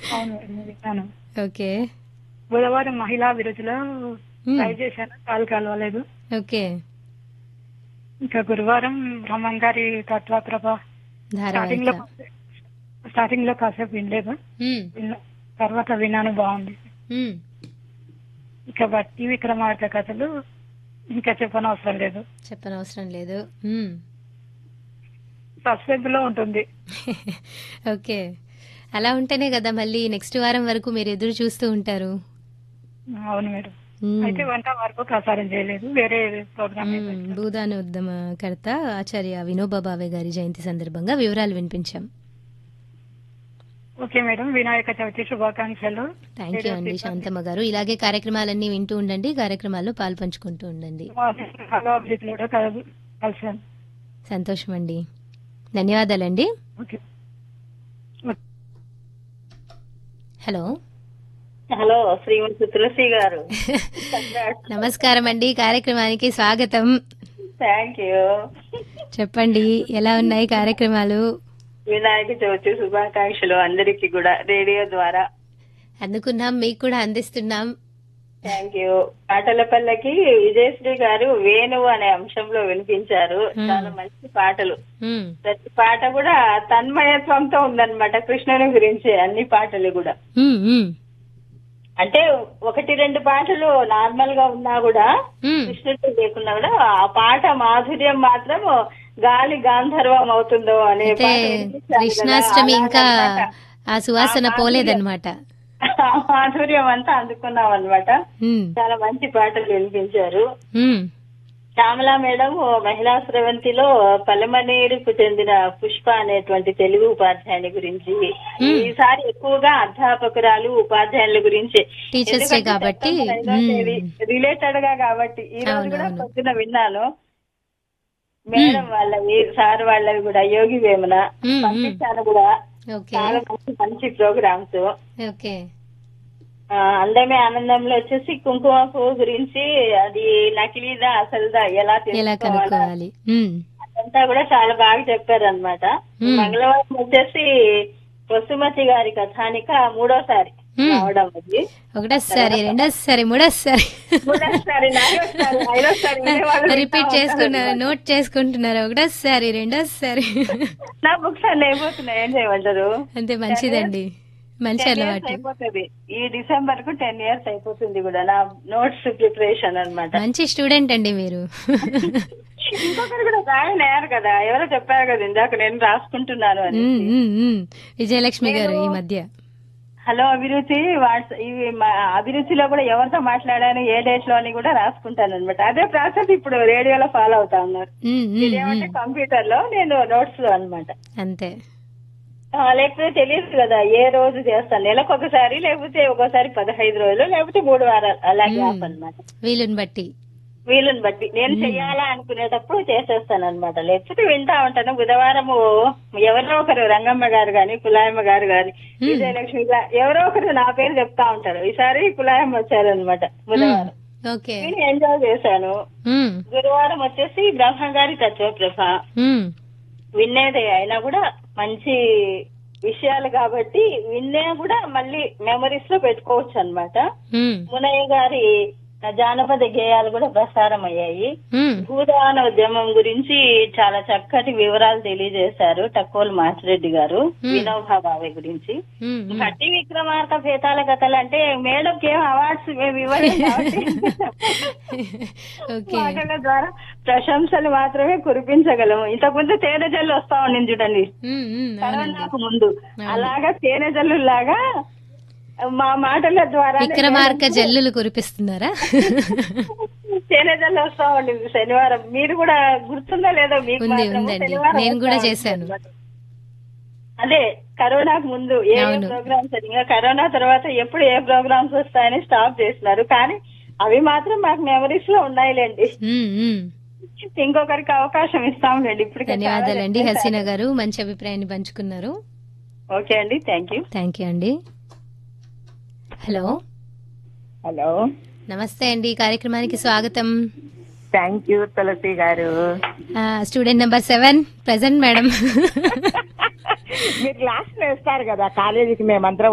అవును మేడం విన్నాను ఓకే బుధవారం మహిళా అభిరుచిలో మ్మ్. ట్రై చేశాను కాలు కలవలేదు ఓకే ఇంకా గురువారం బ్రహ్మం గారి తత్వప్రభ స్టార్టింగ్ లో ధారావాహిక స్టార్టింగ్ లో కాసేపు వినలేదు మ్మ్. విన్నా తర్వాత విన్నాను బాగుంది మ్మ్. ఇక బట్టి విక్రమార్క కథలు ఇంకా చెప్పనవసరం లేదు చెప్పనవసరం లేదు మ్మ్. సస్పెన్స్ లో ఉంటుంది ఓకే అలా ఉంటేనే కదా మళ్ళీ నెక్స్ట్ వారం వరకు మీరు ఎదురు చూస్తూ ఉంటారు అవును మేడం మ్మ్. అయితే వంట వరకు ప్రసారం చేయలేదు వేరే ప్రోగ్రామ్ మ్మ్. భూదాన ఉద్యమకర్త ఆచార్య వినోబా భావే గారి జయంతి సందర్భంగా వివరాలు వినిపించాం ఓకే మేడం వినాయక చవితి శుభాకాంక్షలు థ్యాంక్ యూ అండి శాంతమ్మ గారు ఇలాగే కార్యక్రమాలన్నీ వింటూ ఉండండి కార్యక్రమాల్లో పాల్పంచుకుంటూ ఉండండి హలో అభిజిత్ కూడా కల- కలిసాను సంతోషం అండి ధన్యవాదాలండి okay hello hello Srimati Tulasi garu నమస్కారం అండి కార్యక్రమానికి స్వాగతం థ్యాంక్ యూ చెప్పండి ఎలా ఉన్నాయి కార్యక్రమాలు వినాయక చవితి శుభాకాంక్షలు అందరికీ కూడా రేడియో ద్వారా అందుకున్నాం మీకు కూడా అందిస్తున్నాం థ్యాంక్ యూ పాటల పల్లకి విజయశ్రీ గారు వేణువు అనే అంశంలో వినిపించారు Hmm. చాలా మంచి పాటలు మ్మ్. ప్రతి పాట కూడా తన్మయత్వంతో ఉందన్నమాట కృష్ణుని గురించి అన్ని పాటలు కూడా మ్మ్, మ్మ్, అంటే ఒకటి రెండు పాటలు నార్మల్ గా ఉన్నా కూడా మ్మ్. కృష్ణుడు లేకున్నా కూడా ఆ పాట మాధుర్యం మాత్రం గాలి గాంధర్వం అవుతుందో అనే అయితే పాట వినిపించారు కదా, కృష్ణాష్టమి ఇంకా అలాగన్నమాట. ఆ సువాసన ఆ పోలేదన్నమాట ఆ మాధుర్యం అంతా అందుకున్నాం అనమాట మ్మ్, చాలా మంచి పాటలు వినిపించారు మ్మ్. శ్యామలా మేడం మహిళా స్రవంతిలో పలమనేరుకు చెందిన పుష్ప అనేటువంటి తెలుగు ఉపాధ్యాయుని గురించి ఈసారి ఎక్కువగా అధ్యాపకురాలు ఉపాధ్యాయుల గురించి Teachers డే కాబట్టి, మ్మ్. రిలేటెడ్ గా కాబట్టి ఈ రోజు అవును, కూడా అవును. పొద్దున విన్నాను మేడం వాళ్ళవి సార్ వాళ్ళవి కూడా యోగి వేమన మ్మ్, మ్మ్. పంపించాను కూడా ఓకే చాలా మంచి మంచి ప్రోగ్రామ్స్ ఓకే ఆ, అందమే ఆనందంలో వచ్చేసి కుంకుమ పువ్వు గురించి అది నకిలీదా అసలుదా ఎలా ఎలా తెలుసుకోవాలా కనుక్కోవాలి మ్మ్. అదంతా కూడా చాలా బాగా చెప్పారు అనమాట మ్మ్. మంగళవారం వచ్చేసి వసుమతి గారి కథానిక మూడోసారి మ్మ్. రావడం అది ఒకటోసారి రెండోసారి మూడోసారి మూడోసారి నాలుగోసారి ఐదోసారి వినేవాళ్ళు వింటా రిపీట్ ఉంటారు చేసుకున్నారు అన్నమాట. నోట్ చేసుకుంటున్నారు ఒకటోసారి రెండోసారి నా బుక్స్ అన్ని అయిపోతున్నాయి ఏం చేయమంటారు అంతే మంచిదండి మంచి టెన్ ఇయర్స్ అలవాటు అయిపోతుంది ఈ డిసెంబర్ కు టెన్ ఇయర్స్ అయిపోతుంది కూడా నా నోట్స్ ప్రిపరేషన్ అన్నమాట మంచి స్టూడెంట్ అండి మీరు ఇంకొకరు కూడా జాయిన్ అయ్యారు కదా ఎవరో చెప్పారు కదా ఇందాక నేను రాసుకుంటున్నాను అని మ్మ్, మ్మ్, మ్మ్. విజయలక్ష్మి గారు ఈ మధ్య హలో అభిరుచి వాట్స్ ఇవి మా అభిరుచిలో కూడా ఎవరితో మాట్లాడాను ఏ డేట్ లో అని కూడా రాసుకుంటాను అనమాట అదే ప్రాసెస్ ఇప్పుడు రేడియోలో ఫాలో అవుతా ఉన్నారు మ్మ్, మ్మ్, ఇదేమంటే మ్మ్. కంప్యూటర్ లో నేను నోట్స్ లో అనమాట అంతే లేకపోతే తెలియదు కదా ఏ రోజు చేస్తాను నెలకు ఒకసారి లేకపోతే ఒక్కోసారి పదహైదు రోజులు లేకపోతే మూడు వారాలు అలా గ్యాప్ మ్మ్. అనమాట వీలుని బట్టి వీలుని బట్టి నేను చెయ్యాలా అనుకునేటప్పుడు చేసేస్తాను అనమాట లేకపోతే వింటా ఉంటాను బుధవారము ఎవరో ఒకరు రంగమ్మ గారు గాని కులాయమ్మ గారు గాని Hmm. విజయలక్ష్మి గా- ఎవరో ఒకరు నా పేరు చెప్తా ఉంటారు ఈసారి కులాయమ్మ వచ్చారనమాట బుధవారం ఓకే నేను ఎంజాయ్ చేశాను మ్మ్, గురువారం వచ్చేసి బ్రహ్మగారి తత్వప్రభ మ్మ్. వినేదే అయినా కూడా మంచి విషయాలు కాబట్టి విన్నే కూడా మళ్ళీ మెమరీస్ లో పెట్టుకోవచ్చు అన్నమాట మ్మ్, మునయ్య గారి జానపద గేయాలు కూడా ప్రసారం అయ్యాయి మ్మ్. భూదాన ఉద్యమం గురించి చాలా చక్కటి వివరాలు తెలియజేశారు టక్కోలు మాచిరెడ్డి గారు Hmm. వినోబా భావే గురించి మ్మ్, మ్మ్. కట్టి విక్రమార్క భేతాల కథలు అంటే మేడం ఏం అవార్డ్స్ మేము ఇవ్వలేదు కాబట్టి ఓకే మాటల ద్వారా ప్రశంసలు మాత్రమే కురిపించగలము ఇంతకుముందు తేనె జల్లు వస్తా ఉండింది చూడండి మ్మ్, మ్మ్. అవునండి కరోనాకు ముందు అవును. అలాగా తేనె జల్లు లాగా మా మాటల ద్వారా విక్రమార్క జల్లులు కురిపిస్తున్నారా తేనె జల్లు వస్తా ఉండింది శనివారం మీరు కూడా గుర్తుందా లేదో మీకు ఉంది, మాత్రము ఉందండి. శనివారం నేను వస్తా కూడా ఉంటుంది చేశాను. అన్నమాట. అదే కరోనాకు ముందు ఏ అవును. ప్రోగ్రామ్స్ ఇంకా కరోనా తర్వాత ఎప్పుడు ఏ ప్రోగ్రామ్స్ వస్తాయని స్టాప్ చేసినారు కానీ అవి మాత్రం మాకు మెమరీస్ లో ఉన్నాయిలేండి మ్మ్, మ్మ్. ఇంకొకరికి అవకాశం ఇస్తాంలేండి ఇప్పుడు ధన్యవాదాలండి హసీనా గారు మంచి అభిప్రాయాన్ని పంచుకున్నారు ఓకే అండి థ్యాంక్ యూ థ్యాంక్ యూ అండి హలో హలో నమస్తే అండి కార్యక్రమానికి స్వాగతం thank you Tulasi garu student number seven present madam మీరు క్లాస్ వేస్తారు కదా కాలేజీకి మేమందరం